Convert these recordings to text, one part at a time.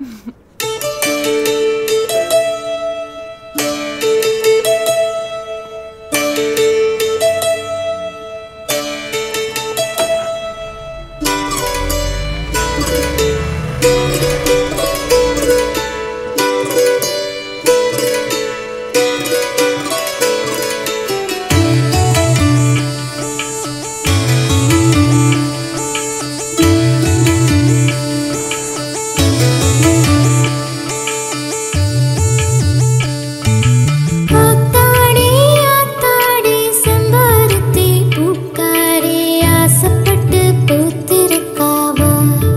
ஆத்தாடி ஆத்தாடி செம்பருத்தி பூக்காரி ஆசைப்பட்டு பூத்திருக்காவா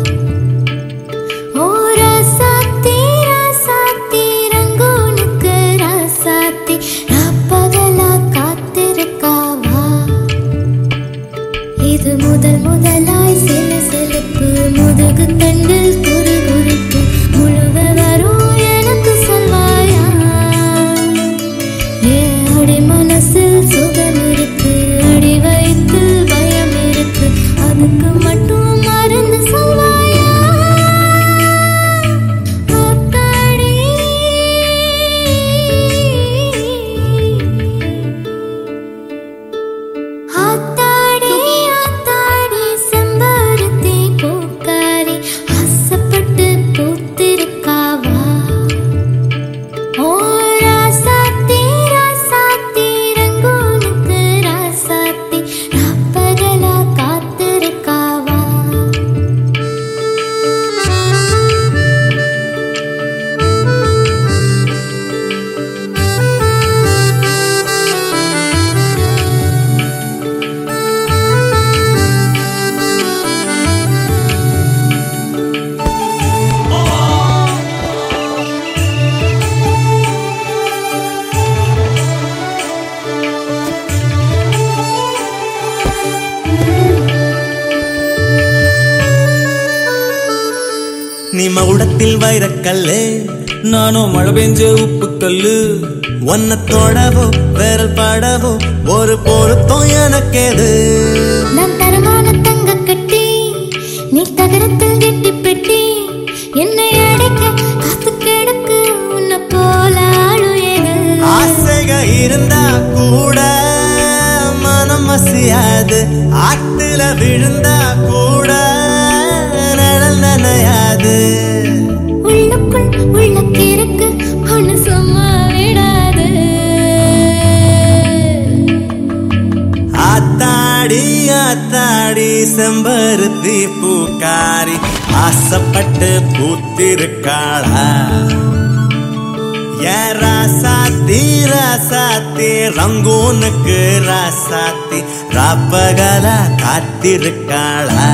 ஓ ராசாத்தி ராசாத்தி ரங்கோனுக்கு ராசாத்தி ராப்பகலா காத்திருக்காவா இது முதல் முதலாய் சில சிலப்பு முதுகு தண்டில் குறுகுறுப்பு முழுவ வரும் எனக்கு சொல்வாயா ஏ அடி மனசில் சுகம் இருக்கு அடி வைத்து பயம் இருக்கு அதுக்கு மட்டும் மருந்து சொல்வாயா ஆத்தாடி ஆத்தாடி ஆத்தாடி செம்பருத்தி பூக்காரி ஆசைப்பட்டு பூத்திருக்காவா ஓ ராசாத்தி ராசாத்தி ரங்கோனுக்கு ராசாத்தி ராப்பகலா காத்திருக்காவா நீ மகுடத்தில் வைரக்கல்லு நானும் மழை பெஞ்ச உப்பு கல்லு ஒன்ன தொடவோ விரல் படவோ ஒரு பொருத்தம் எனக்கேது நான் தரமான தங்க கட்டி நீ தகரத்தில் கெட்டி பெட்டி என்னை அடைக்க காத்து கிடக்கு உன்னை போல ஆளு ஏது ஆசைக இருந்தா கூட மனம் மசியாது ஆத்துல விழுந்தா கூட நிழல் நனையாது உள்ளுக்குள் உள்ள கிறுக்கு ஒண்ணு சும்மா விடாது ஆத்தாடி ஆத்தாடி செம்பருத்தி பூக்காரி ஆசைப்பட்டு பூத்திருக்காளா ஏ ராசாத்தி ராசாத்தி ரங்கூனுக்கு ராசாத்தி ராப்பகலா காத்திருக்காளா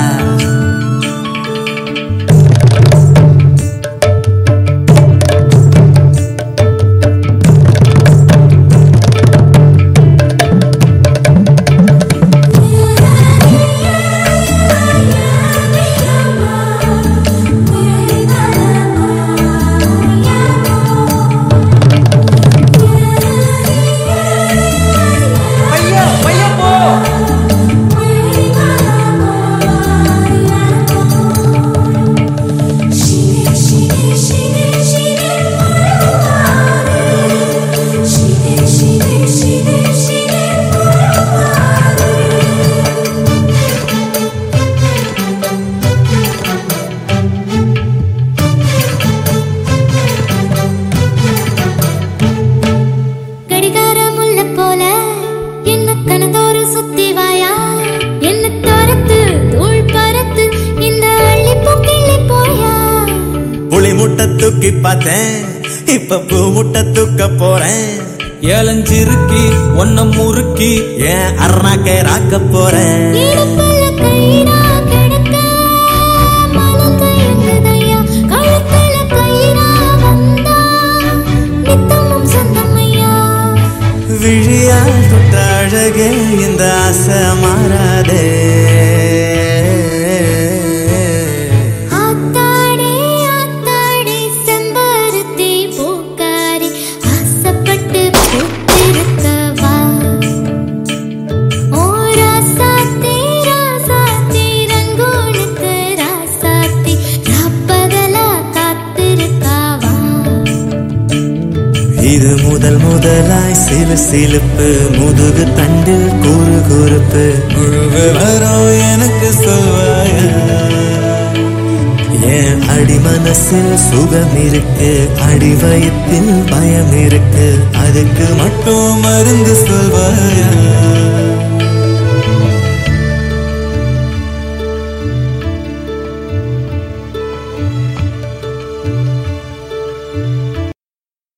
பையா பையா போ கடிகாரம் உள்ள போல என்ன கனதோறு சுத்தி வாயா என்ன தோரத்து தூள் பறத்து இந்த அள்ளி பூக்கிள்ளி போயா புளி முட்டை தூக்கி பார்த்தேன் இப்ப பூ முட்டை தூக்க போறேன் ஏலஞ்சிருக்கி ஒன்ன முறுக்கி ஏன் அருணாக்கே ராக்க போறேன் இடுப்புல கயிறா கிடக்க மனம் தயங்குதையா கழுத்துல கயிறா வந்தா நித்தமும் சொந்தமையா விழியால் தொட்ட அழகே இந்த ஆசை மாறாதே ஆத்தாடி ஆத்தாடி செம்பருத்தி பூக்காரி ஆசைப்பட்டு பூத்திருக்கவா ஓ ராசாத்தி ராசாத்தி ரங்கோனுக்கு ராசாத்தி ராப்பகலா காத்திருக்கவா முதல் முதலாய் சிலு சிலுப்பு முதுகு தண்டு குறு குறுப்பு முழு விவரம் எனக்கு சொல்வாயா என் அடி மனசில் சுகம் இருக்கு அடி வயத்தில் பயம் இருக்கு அதுக்கு மட்டும் மருந்து சொல்வாயா